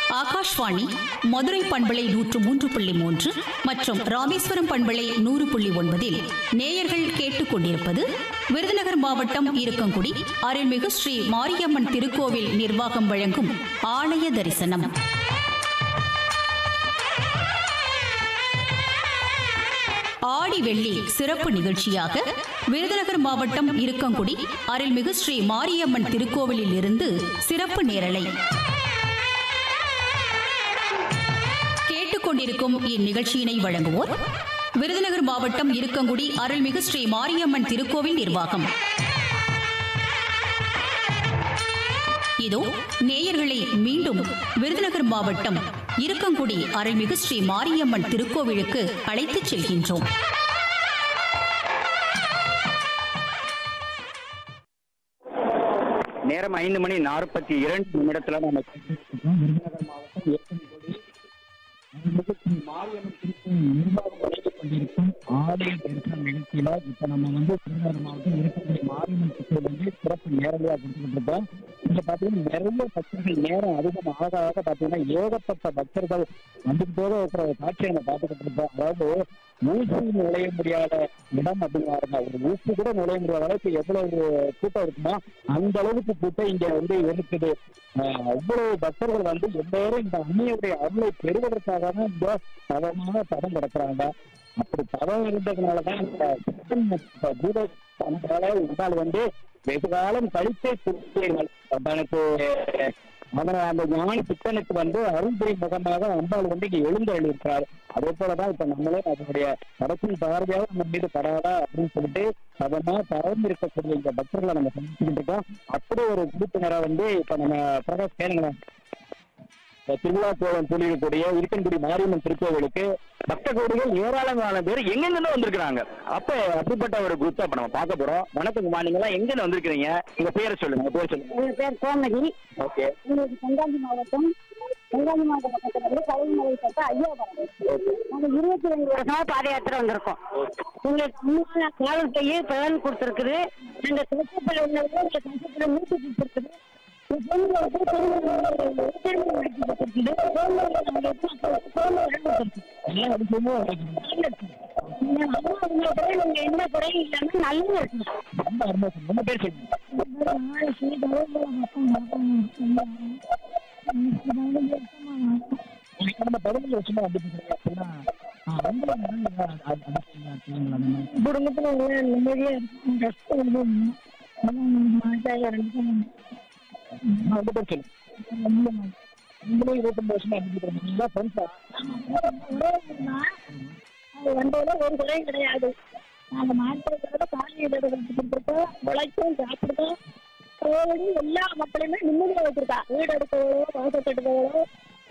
ஆகாஷ்வாணி மதுரை பண்பலை நூற்று மூன்று புள்ளி மூன்று மற்றும் ராமேஸ்வரம் பண்பலை நூறு புள்ளி ஒன்பதில் நேயர்கள் கேட்டுக்கொண்டிருப்பது விருதுநகர் மாவட்டம் இருக்கங்குடி அருள்மிகு ஸ்ரீ மாரியம்மன் திருக்கோவில் நிர்வாகம் வழங்கும் ஆலய தரிசனம் ஆடி வெள்ளி சிறப்பு நிகழ்ச்சியாக விருதுநகர் மாவட்டம் இருக்கங்குடி அருள்மிகு ஸ்ரீ மாரியம்மன் திருக்கோவிலில் இருந்து சிறப்பு நேரலை கேட்டுக்கொண்டிருக்கும் இந்நிகழ்ச்சியினை வழங்குவோர் விருதுநகர் மாவட்டம் இருக்கங்குடி அருள்மிகு ஸ்ரீ மாரியம்மன் திருக்கோவில் நிர்வாகம் இதோ நேயர்களை மீண்டும் விருதுநகர் மாவட்டம் இருக்கங்குடி அருள்மிகு ஸ்ரீ மாரியம்மன் திருக்கோவிலுக்கு அழைத்துச் செல்கின்றோம் நேரம் ஐந்து மணி நாற்பத்தி இரண்டு நிமிடத்துல நம்ம கேட்டுருக்கோம். விருதுநகர் மாவட்டம் ஏத்தன்குடி அருள்மிகு ஸ்ரீ மாரியம்மன் திருக்கோயில் நிர்வாகம் வழங்கிக் கொண்டிருக்கும் ஆலய தரிசனம் நிகழ்ச்சியில இப்ப நம்ம வந்து விருதுநகர் மாவட்டம் இருக்கக்கூடிய மாரியம்மன் திருக்கோயில் வந்து சிறப்பு நேரடியா கொடுத்துக்கிட்டு இருக்கோம் இங்க பாத்தீங்கன்னா நிறைய பக்தர்கள் நேரம் அதிகம் ஆக ஆக பாத்தீங்கன்னா ஏகப்பட்ட பக்தர்கள் வந்துகிட்டே இருக்கிற ஒரு காட்சியை நம்ம பார்த்துக்கிட்டு இருக்கோம் அதாவது ஊசி நுழைய முடியாத இடம் அப்படிங்கிறாங்க ஒரு ஊசி கூட நுழைய முடியாத அளவுக்கு எவ்வளவு கூட்டம் இருக்குமோ அந்த அளவுக்கு கூட்டம் இங்க வந்து இருக்குது ஆஹ் அவ்வளவு பக்தர்கள் வந்து எல்லாரும் இந்த அம்மையுடைய அருளை பெறுவதற்காக தான் இந்த தவமான தடம் கிடக்குறாங்க அப்படி தவம் இருந்ததுனாலதான் இந்த பூத அதனால இதால் வந்து வெகு காலம் கழித்தே திருப்பீர்கள் தனக்கு அதனால அந்த ஞான சித்தனுக்கு வந்து அருள்புரி முகமாக அம்பாள் வந்து இங்க எழுந்து எழுதியிருக்கிறார் அதே போலதான் இப்ப நம்மளே அதனுடைய கடைசி பார்வையாக நம்ம மீது படாதா அப்படின்னு சொல்லிட்டு அதமா பறந்து இருக்கக்கூடிய இந்த பக்தர்களை நம்ம சந்திச்சுக்கிட்டு இருக்கோம் அப்படி ஒரு உறுப்பினரை வந்து இப்ப நம்ம பிரகாஷ் கேளுங்களேன் இந்த திருவிழா கோலம் சொல்லியிருக்கக்கூடிய இருக்கன்குடி மாரியம்மன் திருக்கோவிலுக்கு பக்த கோடிகள் ஏராளமான பேர் எங்கெங்கிருந்து வந்திருக்கிறாங்க அப்ப அப்படிப்பட்ட ஒரு குரூப் இப்ப நம்ம பார்க்க போறோம் வணக்கம்மா நீங்க எல்லாம் எங்க வந்திருக்கிறீங்க உங்க பேரை சொல்லுங்க உங்க பேர் சொல்லுங்க எங்க பேர் கோமதி ஓகே எங்களுக்கு தென்காசி மாவட்டம் தென்காசி மாவட்ட பக்கத்துல இருந்து கழுகுமலை சட்ட ஐயாபுரம் நாங்க இருபத்தி ரெண்டு வருஷமா பாத யாத்திரை வந்திருக்கோம் எங்களுக்கு முன்னாள் காவல் பைய பலன் கொடுத்துருக்குது நாங்க கஷ்டப்பட உள்ளவங்க இந்த கஷ்டப்பட மூச்சு கொடுத்துருக்குது எல்லா விஷயமும் எந்த குறையும் இல்லாம நல்லா இருக்கணும் ரொம்ப அருமை சொல்லுங்க. உங்க பேர் சொல்லுங்க நீங்க நம்ம பதினஞ்சு வருஷமா வந்துட்டு இருக்கீங்க அப்படின்னா ஆஹ், உங்களுக்கு வந்து ஏதாவது அ- அதிசயமா இருக்குங்களா அந்த மாதிரி? குடும்பத்துல உள்ள நிம்மதியா இருக்கும் கஷ்டம் வந்து மாட்டாக ரெண்டு ஆஹ், உங்க பேர் சொல்லுங்க நீங்களும் இருபத்தொன்பது வருஷமா வந்துட்டு இருக்கீங்களா ஃப்ரெண்ட்ஸா அது வந்ததுல ஒரு குறையும் கிடையாது நாங்க மாற்றத்தோட காலையில் கொடுத்துருக்கோம் உழைக்கும் சாப்பிடுறோம் கோவில் எல்லா மக்களையுமே நிம்மதியா வச்சிருக்கா வீடு எடுத்தவளோ வாசல் கட்டுறவளோ